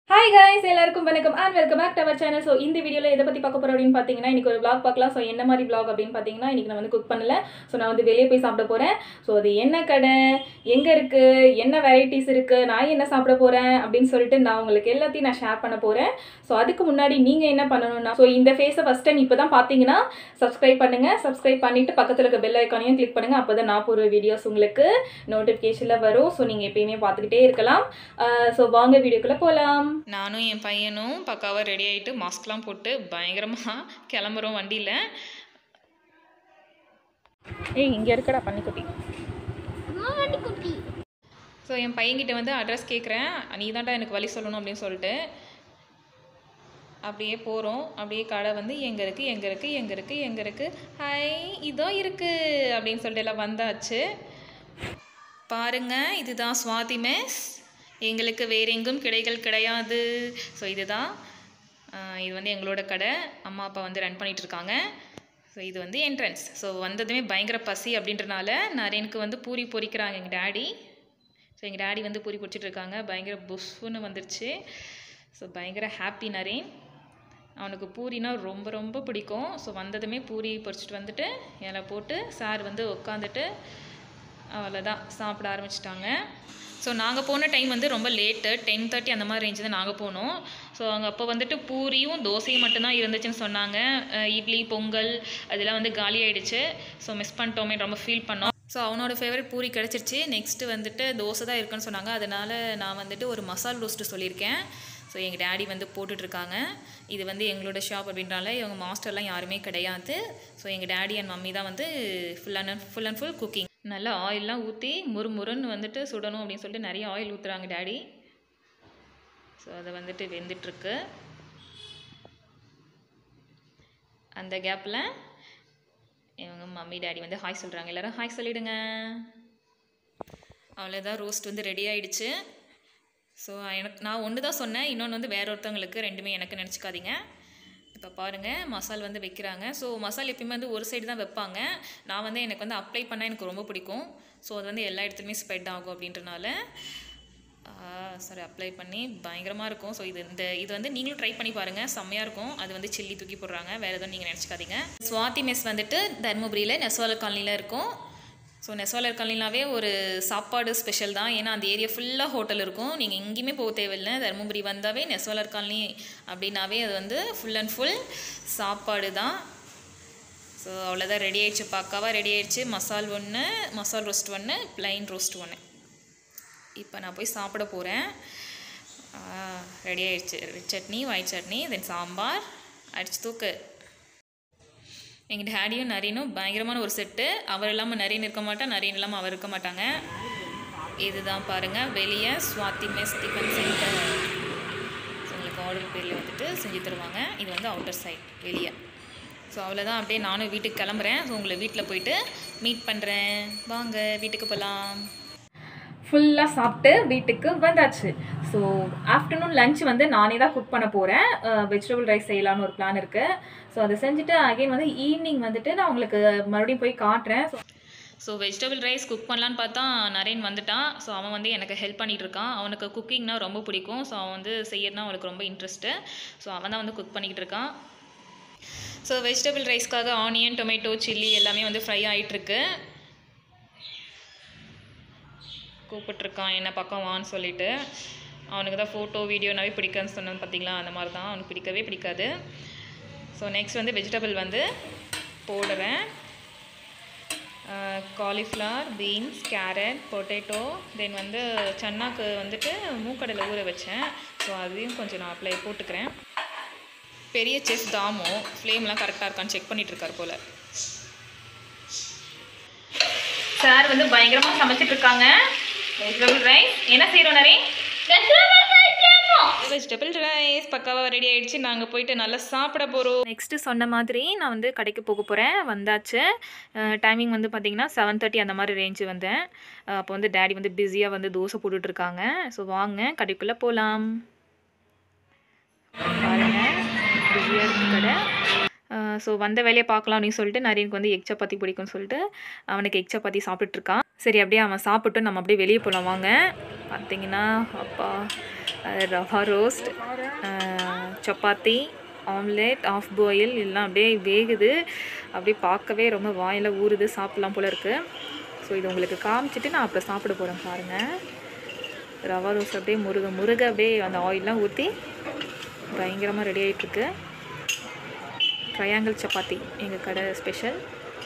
hi guys எல்லாருக்கும் வணக்கம் and welcome back to our channel so இந்த வீடியோவில் எதை பற்றி பார்க்க போகிறோம் அப்படின்னு பார்த்தீங்கன்னா இன்றைக்கி ஒரு vlog பார்க்கலாம் ஸோ என்ன மாதிரி vlog அப்படின்னு பார்த்தீங்கன்னா இன்றைக்கி நான் வந்து குக் பண்ணல ஸோ நான் வந்து வெளியே போய் சாப்பிட போகிறேன் ஸோ அது என்ன கடை எங்கே இருக்குது என்ன வெரைட்டிஸ் இருக்குது நான் என்ன சாப்பிட போகிறேன் அப்படின்னு சொல்லிட்டு நான் உங்களுக்கு எல்லாத்தையும் நான் ஷேர் பண்ண போகிறேன் ஸோ அதுக்கு முன்னாடி நீங்கள் என்ன பண்ணணும்னா ஸோ இந்த ஃபேஸை ஃபஸ்ட் டைம் இப்போ தான் பார்த்தீங்கன்னா சப்ஸ்கிரைப் பண்ணுங்கள் சப்ஸ்கிரைப் பண்ணிவிட்டு பக்கத்தில் இருக்க பெல் ஐக்கானையும் கிளிக் பண்ணுங்கள் அப்போ தான் நான் போகிற வீடியோஸ் உங்களுக்கு நோட்டிஃபிகேஷனில் வரும் ஸோ நீங்கள் எப்பயுமே பார்த்துக்கிட்டே இருக்கலாம் ஸோ வாங்க வீடியோக்குள்ளே போகலாம் நானும் என் பையனும் பக்காவாக ரெடி ஆகிட்டு மாஸ்க்லாம் போட்டு பயங்கரமாக கிளம்புறோம் வண்டியில் ஏய் இங்கே இருக்கடா பண்ணிக்குட்டி ஸோ என் பையன்கிட்ட வந்து அட்ரஸ் கேட்குறேன் நீ தான்டா எனக்கு வழி சொல்லணும் அப்படின்னு சொல்லிட்டு அப்படியே போகிறோம் அப்படியே கடை வந்து எங்கே இருக்குது எங்கே இருக்குது எங்கே இருக்குது எங்கே இருக்குது ஹாய் இதோ இருக்குது அப்படின்னு சொல்லிட்டு எல்லாம் வந்தாச்சு பாருங்க இதுதான் சுவாதி மெஸ் எங்களுக்கு வேற எங்கும் கிடைகள் கிடையாது ஸோ இதுதான் ஆஹ் இது வந்து எங்களோட கடை அம்மா அப்பா வந்து ரன் பண்ணிட்டு இருக்காங்க ஸோ இது வந்து என்ட்ரன்ஸ் ஸோ வந்ததுமே பயங்கர பசி அப்படின்றனால நரேனுக்கு வந்து பூரி பொரிக்கிறாங்க எங்கள் டேடி ஸோ எங்கள் டேடி வந்து பூரி பொரிச்சிட்டு இருக்காங்க பயங்கர புஷ்ஷுன்னு வந்துருச்சு ஸோ பயங்கர ஹாப்பி நரேன் அவனுக்கு பூரினா ரொம்ப ரொம்ப பிடிக்கும் ஸோ வந்ததுமே பூரி பொரிச்சிட்டு வந்துட்டு இலை போட்டு சார் வந்து உட்காந்துட்டு அவ்வளோதான் சாப்பிட ஆரம்பிச்சிட்டாங்க ஸோ நாங்கள் போன டைம் வந்து ரொம்ப லேட்டு டென் தேர்ட்டி அந்த மாதிரி ரேஞ்சு தான் நாங்கள் போனோம் ஸோ அங்கே அப்போ வந்துட்டு பூரியும் தோசையும் மட்டும்தான் இருந்துச்சுன்னு சொன்னாங்க அஹ் இட்லி பொங்கல் அதெல்லாம் வந்து காலி ஆயிடுச்சு ஸோ மிஸ் பண்ணிட்டோமே ரொம்ப ஃபீல் பண்ணோம் ஸோ அவனோட ஃபேவரட் பூரி கிடச்சிருச்சு நெக்ஸ்ட்டு வந்துட்டு தோசை தான் இருக்குன்னு சொன்னாங்க அதனால் நான் வந்துட்டு ஒரு மசால் ரோஸ்ட்டு சொல்லியிருக்கேன் ஸோ எங்கள் டேடி வந்து போட்டுட்ருக்காங்க இது வந்து எங்களோட ஷாப் அப்படின்றனால இவங்க மாஸ்டர்லாம் யாருமே கிடையாது ஸோ எங்கள் டேடி அண்ட் மம்மி தான் வந்து full and full and full cooking நல்லா ஆயிலெலாம் ஊற்றி முறு முறுன்னு வந்துட்டு சுடணும் அப்படின்னு சொல்லிட்டு நிறைய ஆயில் ஊற்றுறாங்க டேடி ஸோ அதை வந்துட்டு வெந்துட்டுருக்கு அந்த கேப்பில் இவங்க மம்மி டேடி வந்து ஹாய் சொல்கிறாங்க எல்லாரும் ஹாய் சொல்லிடுங்க அவ்வளோதான் ரோஸ்ட் வந்து ரெடி ஆயிடுச்சு ஸோ எனக்கு நான் ஒன்று தான் சொன்னேன் இன்னொன்று வந்து வேற ஒருத்தவங்களுக்கு ரெண்டுமே எனக்கு நினச்சிக்காதீங்க இப்போ பாருங்கள் மசால் வந்து வைக்கிறாங்க ஸோ மசால் எப்பயுமே வந்து ஒரு சைடு தான் வைப்பாங்க நான் வந்து எனக்கு வந்து அப்ளை பண்ணால் எனக்கு ரொம்ப பிடிக்கும் ஸோ அது வந்து எல்லா இடத்துலையுமே ஸ்ப்ரெட் ஆகும் அப்படின்றனால சாரி அப்ளை பண்ணி பயங்கரமாக இருக்கும் ஸோ இது இந்த இது வந்து நீங்களும் ட்ரை பண்ணி பாருங்கள் செம்மையாக இருக்கும் அது வந்து சில்லி தூக்கி போடுறாங்க வேறு எதுவும் நீங்கள் நினச்சிக்காதீங்க சுவாதி மெஸ் வந்துட்டு தருமபுரியில் நெசவால காலனியில் இருக்கும் ஸோ நெசவாலர் காலனினாவே ஒரு சாப்பாடு ஸ்பெஷல் தான் ஏன்னா அந்த ஏரியா ஃபுல்லாக ஹோட்டல் இருக்கும் நீங்கள் எங்கேயுமே போக தேவையில்லை தருமபுரி வந்தாவே நெசவாலர் காலனி அப்படின்னாவே அது வந்து ஃபுல் அண்ட் ஃபுல் சாப்பாடு தான் ஸோ அவ்வளோதான் ரெடி ஆயிடுச்சு பக்காவாக ரெடி ஆயிடுச்சு மசால் ஒன்று மசால் ரோஸ்ட் ஒன்று ப்ளைன் ரோஸ்ட் ஒன்று இப்போ நான் போய் சாப்பிட போகிறேன் ரெடி ஆயிடுச்சு red chutney white chutney then sambar அடிச்சு தூக்கு எங்கள் டேடியும் நரீனும் பயங்கரமான ஒரு செட்டு அவர் இல்லாமல் நரீன் இருக்க மாட்டா நரீன் இல்லாமல் அவர் இருக்க மாட்டாங்க இதுதான் பாருங்கள் வெளியே Swathi mess tiffin centre so உங்களுக்கு ஆர்டர் பேரில் வந்துட்டு செஞ்சு தருவாங்க இது வந்து அவுட்டர் சைட் வெளியே ஸோ அவ்வளோதான் அப்படியே நானும் வீட்டுக்கு கிளம்புறேன் ஸோ உங்களை வீட்டில் போயிட்டு மீட் பண்ணுறேன் வாங்க வீட்டுக்கு போகலாம் ஃபுல்லாக சாப்பிட்டு வீட்டுக்கு வந்தாச்சு ஸோ ஆஃப்டர்நூன் லஞ்ச் வந்து நானே தான் குக் பண்ண போகிறேன் வெஜிடபிள் ரைஸ் செய்யலான்னு ஒரு பிளான் இருக்குது ஸோ அதை செஞ்சுட்டு அகைன் வந்து ஈவினிங் வந்துட்டு நான் உங்களுக்கு மறுபடியும் போய் காட்டுறேன் so so vegetable rice cook பண்ணலான்னு பார்த்தா நரேன் வந்துட்டான் ஸோ அவன் வந்து எனக்கு ஹெல்ப் பண்ணிட்டு இருக்கான் அவனுக்கு குக்கிங்னா ரொம்ப பிடிக்கும் ஸோ அவன் வந்து செய்யறதுனா அவனுக்கு ரொம்ப இன்ட்ரெஸ்ட்டு ஸோ அவன் தான் வந்து குக் பண்ணிக்கிட்டு இருக்கான் ஸோ வெஜிடபிள் ரைஸ்க்காக ஆனியன் டொமேட்டோ சில்லி எல்லாமே வந்து ஃப்ரை ஆகிட்டுருக்கு கூப்பிட்ருக்கான் என்ன பக்கம் வான்னு சொல்லிட்டு அவனுக்கு தான் ஃபோட்டோ வீடியோனாவே பிடிக்குன்னு சொன்னது பார்த்தீங்களா அந்த மாதிரி தான் அவனுக்கு பிடிக்கவே பிடிக்காது ஸோ நெக்ஸ்ட் வந்து வெஜிடபிள் வந்து போடுறேன் cauliflower beans carrot potato then வந்து சன்னாக்கு வந்துட்டு மூக்கடலை ஊற வச்சேன் ஸோ அதையும் கொஞ்சம் நான் அப்ளை போட்டுக்கிறேன் பெரிய செஃப் தாமோ ஃப்ளேம்லாம் கரெக்டாக இருக்கான்னு செக் பண்ணிட்டு இருக்கார் போல் சார் வந்து பயங்கரமாக சமைச்சிட்டு இருக்காங்க வெஜிடபிள் ரைஸ் என்ன செய்கிறோம் நிறைய வெஜிடபிள் ரைஸ் பக்காவாக ரெடி ஆயிடுச்சு நாங்கள் போயிட்டு நல்லா சாப்பிட போகிறோம் நெக்ஸ்ட்டு சொன்ன மாதிரி நான் வந்து கடைக்கு போக போகிறேன் வந்தாச்சு டைமிங் வந்து பார்த்தீங்கன்னா செவன் தேர்ட்டி அந்த மாதிரி ரேஞ்சு வந்தேன் அப்போ வந்து டேடி வந்து பிஸியாக வந்து தோசை போட்டுட்டு இருக்காங்க ஸோ வாங்க கடைக்குள்ளே போகலாம் பாருங்க பிஸியாக இருக்கு கடை ஸோ வந்த வேலையை பார்க்கலாம் அப்படின்னு சொல்லிட்டு நரீனுக்கு வந்து எக் சப்பாத்தி பிடிக்கும்னு சொல்லிட்டு அவனுக்கு எக் சப்பாத்தி சாப்பிட்டுட்டு இருக்கான் சரி அப்படியே அவன் சாப்பிட்டு நம்ம அப்படியே வெளியே போகலாம் வாங்க பார்த்தீங்கன்னா அப்பா அஹ் rava roast chapati omelette half boil எல்லாம் அப்படியே வேகுது அப்படியே பார்க்கவே ரொம்ப வாயில் ஊறுது சாப்பிட்லாம் போல இருக்குது ஸோ இது உங்களுக்கு காமிச்சிட்டு நான் அப்புறம் சாப்பிட போகிறேன் பாருங்கள் ரவா ரோஸ்ட் அப்படியே முருக முருக அப்படியே அந்த ஆயிலெலாம் ஊற்றி பயங்கரமாக ரெடி ஆகிட்டுருக்கு ட்ரையாங்கிள் சப்பாத்தி எங்கள் கடை special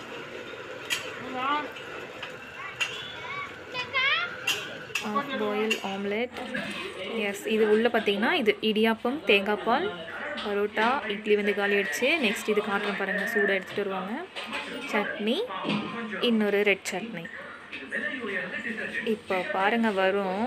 half boil omelette yes இது உள்ளே பார்த்தீங்கன்னா இது இடியாப்பம் தேங்காய் பால் பரோட்டா இட்லி வந்து காலி ஆயிடுச்சு நெக்ஸ்ட் இது காட்டுறேன் பாருங்கள் சூடாக எடுத்துகிட்டு வருவாங்க சட்னி இன்னொரு ரெட் சட்னி இப்போ பாருங்கள் வரும்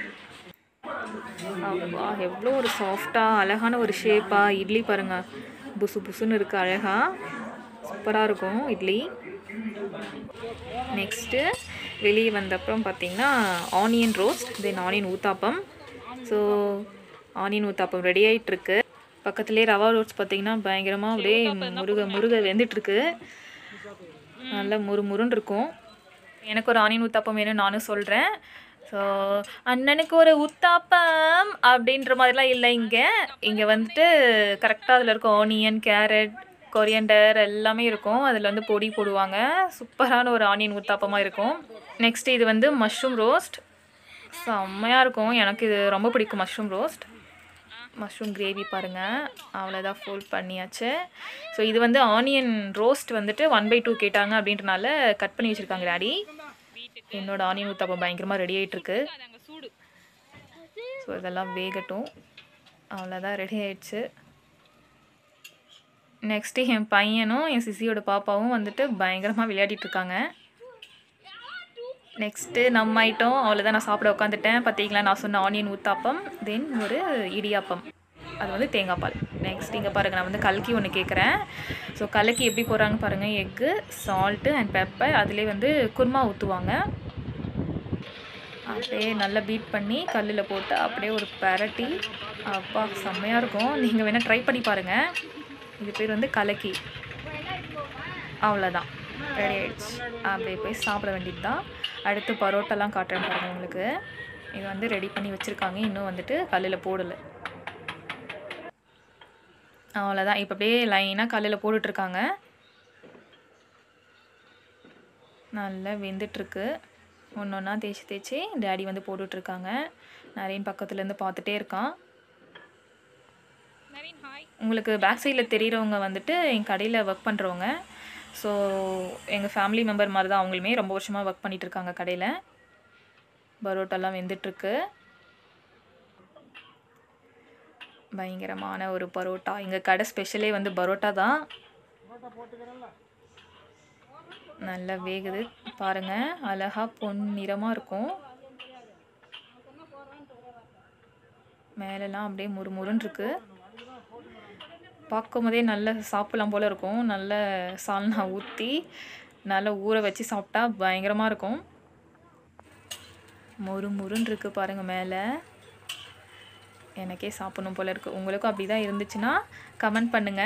அப்பா எவ்வளோ ஒரு சாஃப்டாக அழகான ஒரு ஷேப்பாக இட்லி பாருங்கள் புசு புசுன்னு இருக்குது அழகாக சூப்பராக இருக்கும் இட்லி நெக்ஸ்ட்டு வெளியே வந்த அப்புறம் பார்த்தீங்கன்னா onion roast then onion uttapam so onion uttapam ready ஆகிட்டுருக்கு பக்கத்துலேயே ரவா ரோஸ்ட் பார்த்தீங்கன்னா பயங்கரமாக அப்படியே முருக முருக வெந்துட்டுருக்கு நல்லா முறு முருன்னு இருக்கும் எனக்கு ஒரு ஆனியன் ஊத்தாப்பம் வேணும் நானும் சொல்கிறேன் ஸோ அண்ணனுக்கு ஒரு ஊத்தாப்பம் அப்படின்ற மாதிரிலாம் இல்லை இங்கே இங்கே வந்துட்டு கரெக்டாக அதில் இருக்கும் ஆனியன் கேரட் கொரியண்டர் எல்லாமே இருக்கும் அதில் வந்து பொடி போடுவாங்க சூப்பரான ஒரு ஆனியன் ஊத்தாப்பமாக இருக்கும் நெக்ஸ்ட் இது வந்து மஷ்ரூம் ரோஸ்ட் செம்மையாக இருக்கும் எனக்கு இது ரொம்ப பிடிக்கும் மஷ்ரூம் ரோஸ்ட் மஷ்ரூம் கிரேவி பாருங்கள் அவ்வளோதான் ஃபோல்ட் பண்ணியாச்சு ஸோ இது வந்து ஆனியன் ரோஸ்ட் வந்துட்டு ஒன் பை டூ கேட்டாங்க அப்படின்றனால கட் பண்ணி வச்சுருக்காங்க டாடி என்னோட ஆனியன் ஊத்தாப்பம் பயங்கரமாக ரெடி ஆகிட்டுருக்கு ஸோ இதெல்லாம் வேகட்டும் அவ்வளோதான் ரெடி ஆயிடுச்சு நெக்ஸ்ட்டு என் பையனும் என் சிசியோட பாப்பாவும் வந்துட்டு பயங்கரமாக விளையாடிட்டு இருக்காங்க நெக்ஸ்ட்டு நம்ம ஐட்டம் அவ்வளோதான் நான் சாப்பிட உட்காந்துட்டேன் பார்த்தீங்களா நான் சொன்ன ஆனியன் ஊத்தாப்பம் தென் ஒரு இடியாப்பம் அது வந்து தேங்காய் பால் நெக்ஸ்ட் இங்கே பாருங்கள் நான் வந்து கலக்கி ஒன்று கேட்குறேன் ஸோ கலக்கி எப்படி போடுறாங்க பாருங்கள் எக்கு சால்ட்டு அண்ட் பெப்பர் அதிலே வந்து குருமா ஊற்றுவாங்க அப்படியே நல்லா பீட் பண்ணி கல்லில் போட்டு அப்படியே ஒரு பெரட்டி அப்பா செம்மையாக இருக்கும் நீங்கள் வேணால் ட்ரை பண்ணி பாருங்கள் இது பேர் வந்து கலக்கி அவ்வளோதான் ரெடி ஆயிடுச்சு அப்படியே போய் சாப்பிட வேண்டியது தான் அடுத்து பரோட்டாலாம் காட்டுறேன் பாருங்கள் உங்களுக்கு இது வந்து ரெடி பண்ணி வச்சுருக்காங்க இன்னும் வந்துட்டு கல்லில் போடலை அவ்வளோதான் இப்போ அப்படியே லைனாக கல்லில் போட்டுட்ருக்காங்க நல்லா வெந்துட்டுருக்கு ஒன்று ஒன்றா தேய்ச்சி தேய்ச்சி டேடி வந்து போட்டுட்ருக்காங்க நிறைய பக்கத்துலேருந்து பார்த்துட்டே இருக்கான் உங்களுக்கு பேக் சைடில் தெரிகிறவங்க வந்துட்டு என் கடையில் ஒர்க் பண்ணுறவங்க ஸோ எங்கள் ஃபேமிலி மெம்பர் மாதிரி தான் அவங்களுமே ரொம்ப வருஷமாக ஒர்க் பண்ணிட்டு இருக்காங்க கடையில் பரோட்டாலாம் வெந்துட்டுருக்கு பயங்கரமான ஒரு பரோட்டா எங்கள் கடை ஸ்பெஷலே வந்து பரோட்டா தான் நல்லா வேகுது பாருங்க அழகா பொன் நிறமாக இருக்கும் மேலெல்லாம் அப்படியே முறுமுறுன்னு இருக்கு பார்க்கும் போதே நல்ல சாப்பிடலாம் போல இருக்கும் நல்ல சால்னா ஊற்றி நல்லா ஊற வச்சு சாப்பிட்டா பயங்கரமாக இருக்கும் மொறு முருன்னு இருக்கு பாருங்க மேலே எனக்கே சாப்பிடணும் போல இருக்கு உங்களுக்கும் அப்படி தான் இருந்துச்சுன்னா கமெண்ட் பண்ணுங்க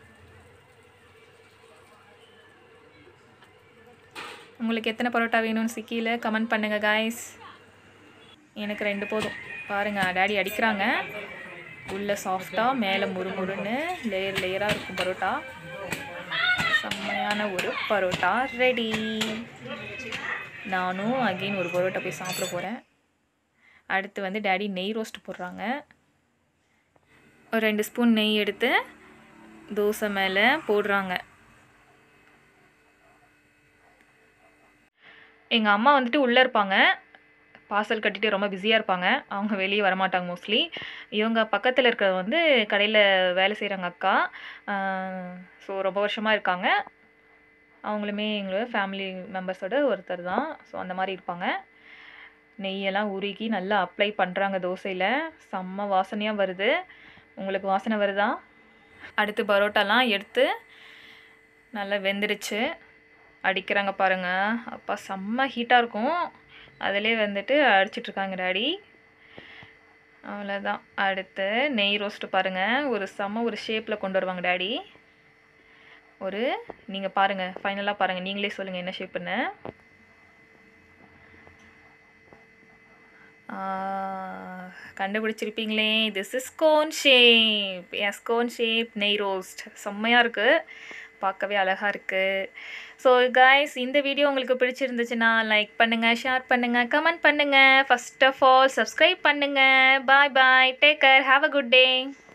உங்களுக்கு எத்தனை பரோட்டா வேணும்னு சிக்கியில் கமெண்ட் பண்ணுங்க காய்ஸ் எனக்கு ரெண்டு போதும் பாருங்க டேடி அடிக்கிறாங்க உள்ள சாஃப்டாக மேலே முறுமுறுன்னு லேயர் லேயராக இருக்கும் பரோட்டா செம்மையான ஒரு பரோட்டா ரெடி நானும் அகெயின் ஒரு பரோட்டா போய் சாப்பிட போகிறேன் அடுத்து வந்து டேடி நெய் ரோஸ்ட் போடுறாங்க ஒரு ரெண்டு ஸ்பூன் நெய் எடுத்து தோசை மேலே போடுறாங்க எங்கள் அம்மா வந்துட்டு உள்ளே இருப்பாங்க பார்சல் கட்டிட்டு ரொம்ப பிஸியாக இருப்பாங்க அவங்க வெளியே வரமாட்டாங்க மோஸ்ட்லி இவங்க பக்கத்தில் இருக்கிற வந்து கடையில் வேலை செய்கிறாங்க அக்கா ஸோ ரொம்ப வருஷமாக இருக்காங்க அவங்களுமே எங்களோட ஃபேமிலி மெம்பர்ஸோட ஒருத்தர் தான் ஸோ அந்த மாதிரி இருப்பாங்க நெய்யெல்லாம் உருகி நல்லா அப்ளை பண்ணுறாங்க தோசையில் செம்ம வாசனையாக வருது உங்களுக்கு வாசனை வருதா அடுத்து பரோட்டாலாம் எடுத்து நல்லா வெந்துடுச்சு அடிக்கிறாங்க பாருங்க அப்பா செம்ம ஹீட்டாக இருக்கும் அதிலே வந்துட்டு அடிச்சிட்ருக்காங்க டாடி அவ்வளோதான் அடுத்து நெய் ரோஸ்ட்டு பாருங்கள் ஒரு செம்ம ஒரு ஷேப்பில் கொண்டு வருவாங்க டாடி ஒரு நீங்கள் பாருங்கள் ஃபைனலாக பாருங்கள் நீங்களே சொல்லுங்கள் என்ன ஷேப்புன்னு கண்டுபிடிச்சிருப்பீங்களே this is cone shape yes cone shape நெய் ரோஸ்ட் செம்மையாக இருக்குது பார்க்கவே அழகாக இருக்குது ஸோ காய்ஸ் இந்த வீடியோ உங்களுக்கு பிடிச்சிருந்துச்சுன்னா லைக் பண்ணுங்கள் ஷேர் பண்ணுங்கள் கமெண்ட் பண்ணுங்கள் ஃபர்ஸ்ட் ஆஃப் ஆல் சப்ஸ்கிரைப் பண்ணுங்கள் bye bye take care have a good day